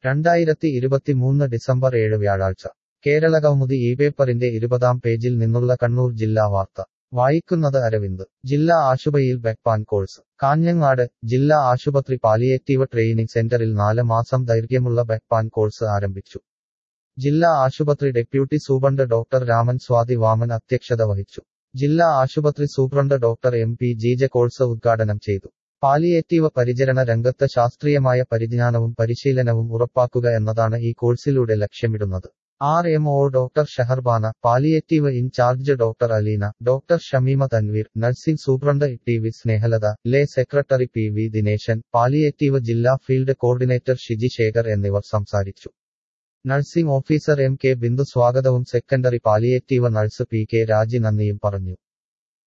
രണ്ടായിരത്തി ഇരുപത്തിമൂന്ന് ഡിസംബർ ഏഴ് വ്യാഴാഴ്ച കേരളകൗമുദി ഈ പേപ്പറിന്റെ ഇരുപതാം പേജിൽ നിന്നുള്ള കണ്ണൂർ ജില്ലാ വാർത്ത വായിക്കുന്നത് അരവിന്ദ് ജില്ലാ ആശുപത്രിയിൽ ബെക്പാൻ കോഴ്സ് കാഞ്ഞങ്ങാട് ജില്ലാ ആശുപത്രി പാലിയേറ്റീവ് ട്രെയിനിംഗ് സെന്ററിൽ നാല് മാസം ദൈർഘ്യമുള്ള ബെക്പാൻ കോഴ്സ് ആരംഭിച്ചു ജില്ലാ ആശുപത്രി deputy superintendent doctor Raman Swathi Vaman അധ്യക്ഷത വഹിച്ചു ജില്ലാ ആശുപത്രി superintendent doctor M P Jeeja course ഉദ്ഘാടനം ചെയ്തു പാലിയേറ്റീവ് പരിചരണ രംഗത്ത് ശാസ്ത്രീയമായ പരിജ്ഞാനവും പരിശീലനവും ഉറപ്പാക്കുക എന്നതാണ് ഈ കോഴ്സിലൂടെ ലക്ഷ്യമിടുന്നത് R M O doctor Shaharbana palliative in charge doctor Aleena doctor Shameema Tanveer nursing superintendent T V Snehalatha lay secretary P V Dineshan palliative ജില്ലാ ഫീൽഡ് കോർഡിനേറ്റർ ഷിജി ശേഖർ എന്നിവർ സംസാരിച്ചു nursing officer M K Bindu സ്വാഗതവും secondary palliative nurse P K Raji നന്ദിയും പറഞ്ഞു